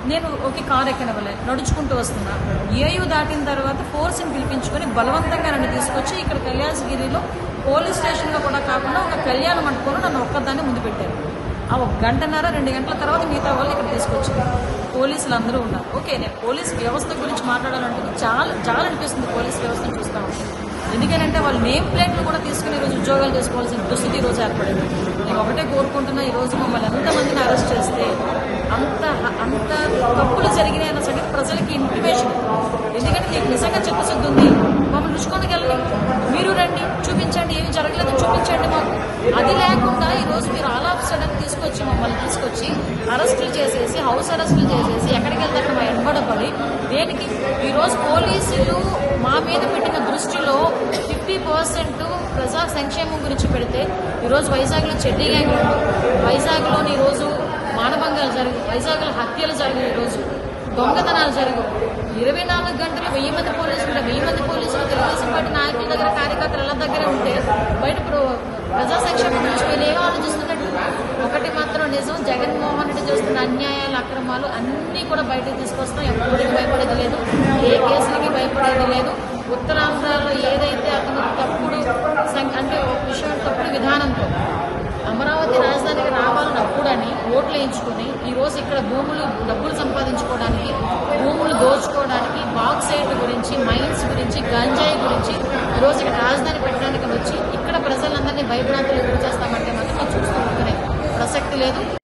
నేను ఒకే కారు ఎక్కనివ్వలే నడుచుకుంటూ వస్తున్నా ఏయు దాటిన తర్వాత ఫోర్స్ని పిలిపించుకొని బలవంతంగా నన్ను తీసుకొచ్చి ఇక్కడ కళ్యాణగిరిలో పోలీస్ స్టేషన్లో కూడా కాకుండా ఒక కళ్యాణ మంటపంలో నన్ను ఒక్కదాన్ని ముందు పెట్టారు ఆ ఒక గంటన్నర రెండు గంటల తర్వాత మిగతా వాళ్ళు ఇక్కడ తీసుకొచ్చారు పోలీసులు అందరూ ఉన్నారు ఓకే నేను పోలీస్ వ్యవస్థ గురించి మాట్లాడాలంటే చాలా చాలా అనిపిస్తుంది పోలీస్ వ్యవస్థను చూస్తా ఉంటే ఎందుకంటే వాళ్ళు నేమ్ ప్లేట్లు కూడా తీసుకుని ఈరోజు ఉద్యోగాలు చేసుకోవాల్సిన దుస్థితి ఈ రోజు ఏర్పడింది నేను ఒకటే కోరుకుంటున్నా ఈ రోజు మమ్మల్ని ఎంతమందిని అరెస్ట్ చేస్తే అంత అంత తప్పులు జరిగినాయి అన్న సంగతి ప్రజలకి ఇంటిమేషన్ ఎందుకంటే నీకు నిజంగా చిత్తశుద్ధి ఉంది మమ్మల్ని రుచుకోనికి వెళ్ళండి మీరు రండి చూపించండి ఏమి జరగలేదు చూపించండి మాకు అది లేకుండా ఈ రోజు మీరు ఆల్ ఆఫ్ సడన్ తీసుకొచ్చి మమ్మల్ని తీసుకొచ్చి అరెస్టులు చేసేసి హౌస్ అరెస్టులు చేసేసి ఎక్కడికి వెళ్తే అక్కడ మా వెనబడబడి దేనికి ఈ రోజు పోలీసులు మా మీద పెట్టిన దృష్టిలో ఫిఫ్టీ పర్సెంట్ ప్రజా సంక్షేమం గురించి పెడితే ఈరోజు వైజాగ్లో చెడ్డీ గ్యాంగ్ వైజాగ్లో ఈరోజు మానభంగాలు జరుగు వైజాగ్లో హత్యలు జరిగాయి ఈరోజు దొంగతనాలు జరుగు ఇరవై నాలుగు గంటలు వెయ్యి మంది పోలీసులు ఉంటే వెయ్యి మంది పోలీసులు తెలుగుదేశం పార్టీ నాయకుల దగ్గర కార్యకర్తల దగ్గర ఉంటే బయట ప్రో- ప్రజా సంక్షేమం గురించి వీళ్ళు ఏం ఆలోచిస్తున్నట్టు ఒకటి మాత్రం నిజం జగన్మోహన్ రెడ్డి చేస్తున్న అన్యాయాలు అక్రమాలు అన్నీ కూడా బయటకు తీసుకొస్తాం ఎవరికి భయపడేది లేదు ఏ కేసులకి భయపడేది లేదు ఉత్తరాంధ్రలో ఏదైతే అతను తప్పుడు సం- అంటే ఒక విషయం తప్పుడు విధానంతో అమరావతి రాజధానికి రావాలని అప్పుడని ఓట్లు వేయించుకుని ఈ రోజు ఇక్కడ భూములు డబ్బులు సంపాదించుకోవడానికి భూములు దోచుకోవడానికి బాక్సైట్ గురించి మైన్స్ గురించి గంజాయి గురించి ఈ రోజు ఇక్కడ రాజధాని పెట్టడానికి వచ్చి ఇక్కడ ప్రజలందరినీ భయభ్రాంతులు గురి చేస్తామంటే మాత్రం మేము చూస్తూ ఊరుకునే ప్రసక్తి లేదు